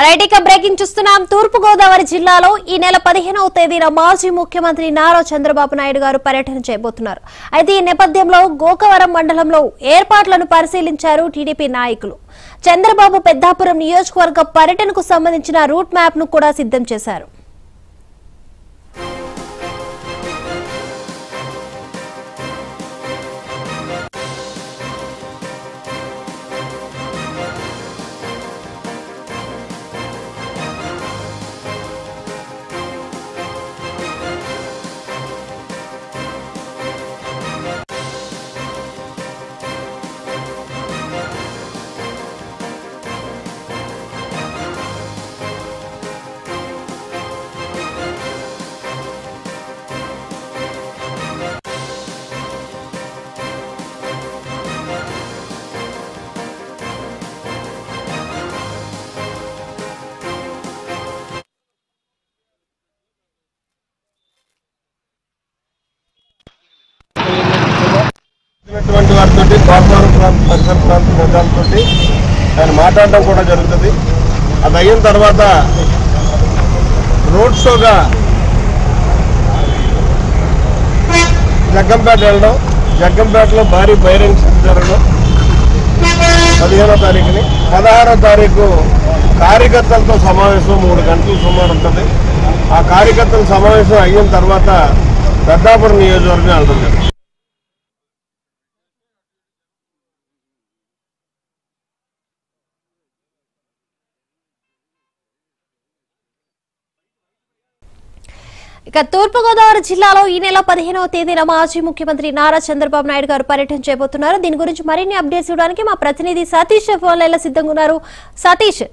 Right ఇక breaking చూస్తున్నాం తూర్పు గోదావరి జిల్లాలో ఈ నెల పదిహేనవ తేదీన మాజీ ముఖ్యమంత్రి నారా చంద్రబాబు నాయుడు గారు పర్యటన చేయబోతున్నారు అయితే ఈ నేపథ్యంలో గోకవరం మండలంలో ఏర్పాట్లను పరిశీలించారు టీడీపీ నాయకులు చంద్రబాబు పెద్దాపురం నియోజకవర్గ పర్యటనకు సంబంధించిన రూట్ మ్యాప్ ను కూడా సిద్ధం చేశారు ఇటువంటి వారితో గోపావరం ప్రాంత పరిసర ప్రాంత ప్రజలతో ఆయన మాట్లాడడం కూడా జరుగుతుంది అది అయిన తర్వాత రోడ్ షోగా జగ్గంపేట వెళ్ళడం జగ్గంపేటలో భారీ బహిరంగ సభ జరగడం పదిహేనో తారీఖుని పదహారో తారీఖు కార్యకర్తలతో సమావేశం మూడు గంటలు సుమారు ఉంటుంది ఆ కార్యకర్తల సమావేశం అయిన తర్వాత పెద్దాపురం నియోజకవర్గం వెళ్ళడం జరుగుతుంది ఇక తూర్పుగోదావరి జిల్లాలో ఈ నెల పదిహేనవ తేదీన మాజీ ముఖ్యమంత్రి నారా చంద్రబాబు నాయుడు గారు పర్యటన చేయబోతున్నారు దీని గురించి మరిన్ని అప్డేట్స్ ఇవ్వడానికి మా ప్రతినిధి సతీష్ ఫోన్ లైన్లో సిద్ధంగా ఉన్నారు సతీష్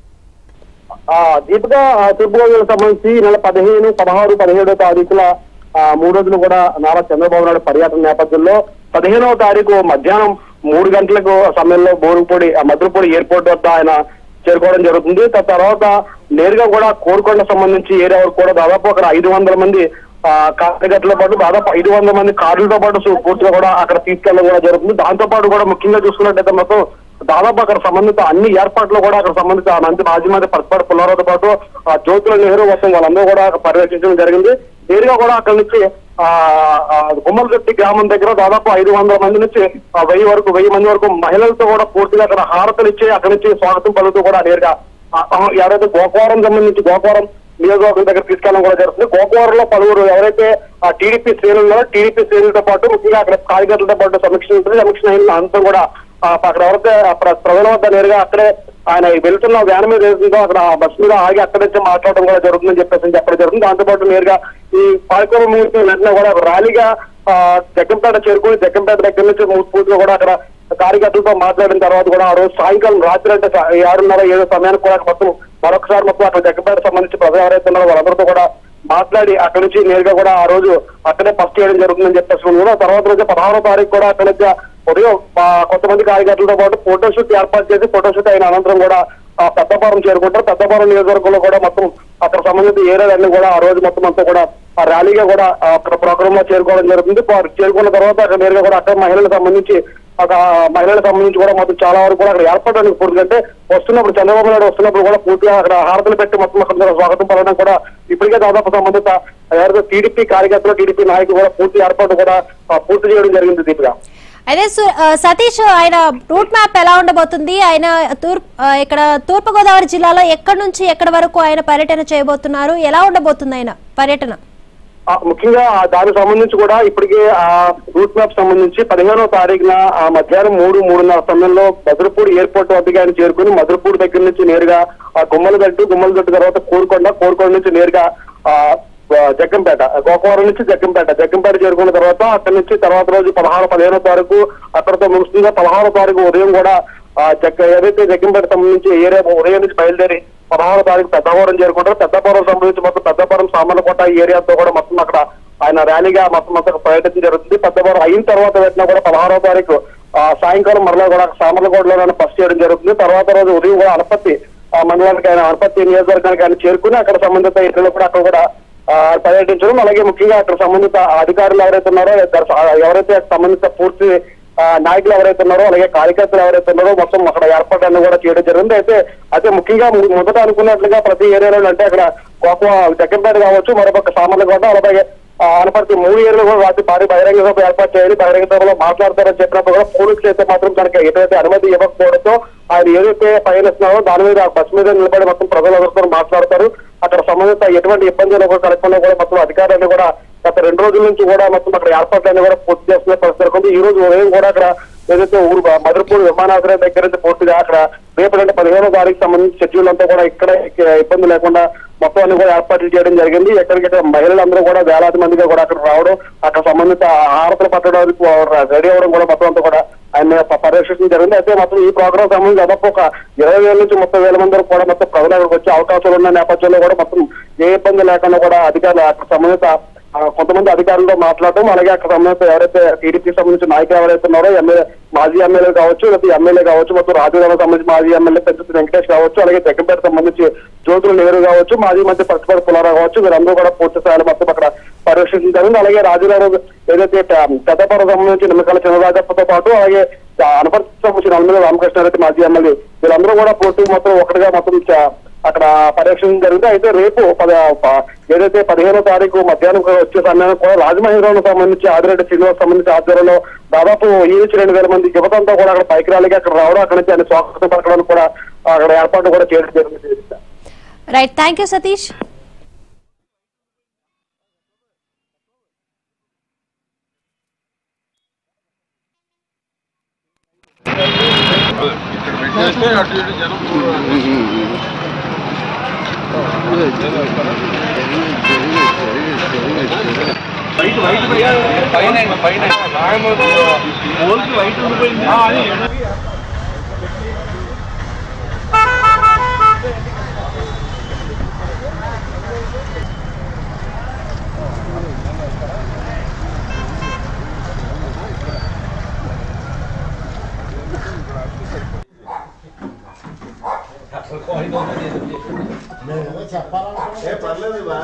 ఆ దీపిక ఆ, తూర్పుగోదావరికి సంబంధించి ఈ నెల పదిహేను పదహారు పదిహేడో తారీఖుల ఆ, మూడు రోజులు కూడా నారా చంద్రబాబు నాయుడు పర్యటన నేపథ్యంలో పదిహేనవ తారీఖు మధ్యాహ్నం మూడు గంటలకు సమయంలో బోరుపూడి ఆ, మధురపూడి ఎయిర్పోర్ట్ వద్ద ఆయన చేరుకోవడం జరుగుతుంది త- తర్వాత నేరుగా కూడా కోరుకొండ సంబంధించి ఏరియా వరకు కూడా దాదాపు అక్కడ ఐదు వందల మంది ఆ, కార్యకర్తలతో పాటు దాదాపు ఐదు వందల మంది కార్లతో పాటు సు- పూర్తిగా కూడా అక్కడ తీసుకెళ్ళడం కూడా జరుగుతుంది దాంతో పాటు కూడా ముఖ్యంగా చూసుకున్నట్టయితే మొత్తం దాదాపు అక్కడ సంబంధిత అన్ని ఏర్పాట్లు కూడా అక్కడ సంబంధిత ఆ మంత్రి మాజీ మంత్రి పరస్పర పుల్లారావుతో పాటు ఆ జ్యోతుల నెహ్రూ మొత్తం వాళ్ళందరూ కూడా అక్కడ పర్యవేక్షించడం జరిగింది నేరుగా కూడా అక్కడ నుంచి ఆ ఆ, గుమ్మలగట్టి గ్రామం దగ్గర దాదాపు ఐదు వందల మంది నుంచి ఆ, వెయ్యి వరకు వెయ్యి మంది వరకు మహిళలతో కూడా పూర్తిగా అక్కడ హారతలు ఇచ్చి అక్కడి నుంచి స్వాగతం పలుకుతూ కూడా నేరుగా ఆ, ఆ, ఎవరైతే గోకవరం సంబంధించి గోకవరం నియోజకవర్గం దగ్గర తీసుకెళ్ళడం కూడా జరుగుతుంది గోకవరంలో పలువురు ఎవరైతే ఆ టీడీపీ శ్రేణులు ఉన్నారో టీడీపీ శ్రేణులతో పాటు ముఖ్యంగా అక్కడ కార్యకర్తలతో పాటు సమీక్ష ఉంటుంది సమీక్ష అయిన అంతా కూడా ఆ, అక్కడ ఎవరైతే ఆ ప్ర- ప్రజల వద్ద నేరుగా అక్కడే ఆయన వెళ్తున్న వ్యాన్ మీద వెళ్తుందో అక్కడ ఆ బస్ మీద ఆగి అక్కడి నుంచి మాట్లాడడం కూడా జరుగుతుందని చెప్పేసి చెప్పడం జరుగుతుంది దాంతో పాటు నేరుగా ఈ కార్యక్రమం ముగిసిన వెంటనే కూడా ఒక ర్యాలీగా ఆ, జగ్గంపేట చేరుకుని జగ్గంపేట దగ్గర నుంచి మూ- పూర్తిగా కూడా అక్కడ కార్యకర్తలతో మాట్లాడిన తర్వాత కూడా ఆ రోజు సాయంకాలం రాత్రి అంటే సా- ఆరున్నర ఏడు సమయానికి కూడా మొత్తం మరొకసారి మొత్తం అక్కడ జగ్గంపేట సంబంధించి ప్రజలు ఎవరైతే ఉన్నారో వాళ్ళందరితో కూడా మాట్లాడి అక్కడి నుంచి నేరుగా కూడా ఆ రోజు అక్కడే ఫస్ట్ చేయడం జరుగుతుందని చెప్పేసి కూడా తర్వాత రోజు పదహారో తారీఖు కూడా అక్కడి నుంచి ఉదయం ఆ, కొంతమంది కార్యకర్తలతో పాటు ఫోటోషూట్ ఏర్పాటు చేసి ఫోటోషూట్ అయిన అనంతరం కూడా ఆ పెద్దపురం చేరుకుంటారు పెద్దపురం నియోజకవర్గంలో కూడా మొత్తం అక్కడ సంబంధించిన ఏరియాలన్నీ కూడా ఆ రోజు మొత్తం అంతా కూడా ఆ ర్యాలీగా కూడా ఆ అక్కడ ప్రోగ్రామ్ లో చేరుకోవడం జరుగుతుంది పో- చేరుకున్న తర్వాత అక్కడ నేరుగా కూడా అక్కడ మహిళలకు సంబంధించి ఒక మహిళలకు సంబంధించి కూడా మొత్తం చాలా వరకు కూడా అక్కడ ఏర్పడడానికి పూర్తిగా వస్తున్నప్పుడు చంద్రబాబు నాయుడు వస్తున్నప్పుడు కూడా పూర్తిగా అక్కడ హారతలు పెట్టి మొత్తం అక్కడ స్వాగతం పలకడం కూడా ఇప్పటికే దాదాపు సంబంధిత ఎవరైతే టీడీపీ కార్యకర్తలు టీడీపీ నాయకులు కూడా పూర్తి ఏర్పాటు కూడా ఆ, పూర్తి చేయడం జరిగింది దీపిగా అయితే సు- ఆ, సతీష్ ఆయన రూట్ మ్యాప్ ఎలా ఉండబోతుంది ఆయన తూర్పు ఆ, ఇక్కడ తూర్పు గోదావరి జిల్లాలో ఎక్కడి నుంచి ఎక్కడి వరకు ఆయన పర్యటన చేయబోతున్నారు ఎలా ఉండబోతుంది ఆయన పర్యటన ఆ, ముఖ్యంగా ఆ దానికి సంబంధించి కూడా ఇప్పటికే ఆ రూట్ మ్యాప్ సంబంధించి పదిహేనవ తారీఖున ఆ మధ్యాహ్నం మూడు మూడున్నర సమయంలో మధురపూడి ఎయిర్పోర్ట్ వద్దకు ఆయన చేరుకుని మధురపూడి దగ్గర నుంచి నేరుగా ఆ గుమ్మలగట్టు గుమ్మలగట్టు తర్వాత కోరుకొండ కోరుకొండ నుంచి నేరుగా ఆ ఆ, జగ్గంపేట గోకవరం నుంచి జగ్గంపేట జగ్గంపేట చేరుకున్న తర్వాత అక్కడి నుంచి తర్వాత రోజు పదహారు పదిహేనో తారీఖు అక్కడతో ముగుస్తుందో పదహారో తారీఖు ఉదయం కూడా ఆ జగ్గ ఏదైతే జగ్గంపేట సంబంధించి ఏరియా ఉదయం నుంచి బయలుదేరి పదహారో తారీఖు పెద్దపురం చేరుకుంటారు పెద్దపురం సంబంధించి మొత్తం పెద్దపురం సామర్లకోట ఈ ఏరియాతో కూడా మొత్తం అక్కడ ఆయన ర్యాలీగా మొత్తం మొత్తం పర్యటన జరుగుతుంది పెద్దపురం అయిన తర్వాత పెట్టినా కూడా పదహారో తారీఖు ఆ సాయంకాలం మరలా కూడా సామర్లకోటలో ఫస్ట్ చేయడం జరుగుతుంది తర్వాత రోజు ఉదయం కూడా అనపత్తి ఆ మండలానికి ఆయన అనపత్తి నియోజకవర్గానికి ఆయన చేరుకుని అక్కడ సంబంధిత ఇతరులు కూడా అక్కడ కూడా ఆ, పర్యటించడం అలాగే ముఖ్యంగా అక్కడ సంబంధిత అధికారులు ఎవరైతే ఉన్నారో ఎవరైతే సంబంధిత పూర్తి ఆ, నాయకులు ఎవరైతే ఉన్నారో అలాగే కార్యకర్తలు ఎవరైతే ఉన్నారో మొత్తం అక్కడ ఏర్పాట్లన్నీ కూడా చేయడం జరిగింది అయితే అయితే ముఖ్యంగా ము- మొదట అనుకున్నట్లుగా ప్రతి ఏరియాలో అంటే అక్కడ గొప్ప జగ్గంపేట కావచ్చు మరొక సామాన్లకోట అలాగే ఆ, అనపర్తి మూడు ఏరియాలు కూడా రాత్రి భారీ బహిరంగ సభ ఏర్పాటు చేయాలి బహిరంగ సభలో మాట్లాడతారని చెప్పినప్పుడు కూడా పోలీసులు అయితే మాత్రం తనకి ఎటువంటి అనుమతి ఇవ్వకపోవడంతో ఆయన ఏదైతే పయనిస్తున్నారో దాని మీద బస్ మీద నిలబడి మొత్తం ప్రజలందరితో మాట్లాడతారు అక్కడ సంబంధిత ఎటువంటి ఇబ్బందులు కూడా కలగకుండా కూడా మొత్తం అధికారులు కూడా గత రెండు రోజుల నుంచి కూడా మొత్తం అక్కడ ఏర్పాట్లన్నీ కూడా పూర్తి చేస్తున్న పరిస్థితి ఉంది ఈ రోజు ఉదయం కూడా అక్కడ ఏదైతే ఊరు మధురపూర్ విమానాశ్రయం దగ్గర నుంచి పూర్తిగా అక్కడ రేపు అంటే పదిహేనో తారీఖు సంబంధించి షెడ్యూల్ అంతా కూడా ఇక్కడ ఇబ్బంది లేకుండా మొత్తం అన్ని కూడా ఏర్పాట్లు చేయడం జరిగింది ఎక్కడికైతే మహిళలందరూ కూడా వేలాది మందిగా కూడా అక్కడ రావడం అక్కడ సంబంధిత ఆహారతలు పట్టడానికి రెడీ అవ్వడం కూడా మొత్తం అంతా కూడా ఆయన ప- పర్యవేక్షించడం జరిగింది అయితే మొత్తం ఈ ప్రోగ్రామ్ సంబంధించి దాదాపు ఒక ఇరవై వేల నుంచి ముప్పై వేల మంది వరకు కూడా మొత్తం ప్రజలు అక్కడికి వచ్చే అవకాశాలు ఉన్న నేపథ్యంలో కూడా మొత్తం ఏ ఇబ్బంది లేకుండా కూడా అధికారులు అక్కడ సంబంధిత ఆ, కొంతమంది అధికారులతో మాట్లాడటం అలాగే అక్కడ సంబంధించిన ఎవరైతే టీడీపీ సంబంధించిన నాయకులు ఎవరైతే ఉన్నారో ఎమ్మెల్యే మాజీ ఎమ్మెల్యే కావచ్చు లేకపోతే ఎమ్మెల్యే కావచ్చు మొత్తం రాజధానికి సంబంధించి మాజీ ఎమ్మెల్యే పెద్ద వెంకటేష్ కావచ్చు అలాగే జగ్గంపేట సంబంధించి జ్యోతులు నెహ్రూ కావచ్చు మాజీ మంత్రి పచ్చిపడి పులారా కావచ్చు వీరందరూ కూడా పూర్తి స్థాయిలో మొత్తం అక్కడ పర్యవేక్షించడం జరిగింది అలాగే రాజధాని ఏదైతే పె- పెద్దపురం సంబంధించి నిమ్మకాల చంద్రరాజప్పతో పాటు అలాగే అనపర్తి సంబంధించిన నల్మల రామకృష్ణారెడ్డి మాజీ ఎమ్మెల్యే వీళ్ళందరూ కూడా పూర్తి మొత్తం ఒకటిగా మొత్తం చ- అక్కడ పర్యవేక్షణ జరిగింది అయితే రేపు పద ప- ఏదైతే పదిహేనో తారీఖు మధ్యాహ్నం వచ్చే సమయానికి కూడా రాజమహేంద్రవరం సంబంధించి ఆదిరెడ్డి శ్రీనివాస్ సంబంధించి ఆధ్వర్యంలో దాదాపు ఈ నుంచి రెండు వేల మంది యువతంతా కూడా అక్కడ పైకి రాలిగా అక్కడ రావడం అక్కడ నుంచి ఆయన స్వాగతం పలకడానికి కూడా అక్కడ ఏర్పాటు కూడా చేయడం జరిగింది రైట్ థ్యాంక్ యూ సతీష్ ఇక్కడ పెట్టేస్తే అటు ఇటు జనం ఏ పర్లేదు బా.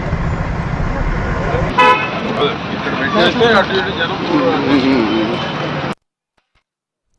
ఇక్కడ పెట్టేస్తే అటు ఇటు జనం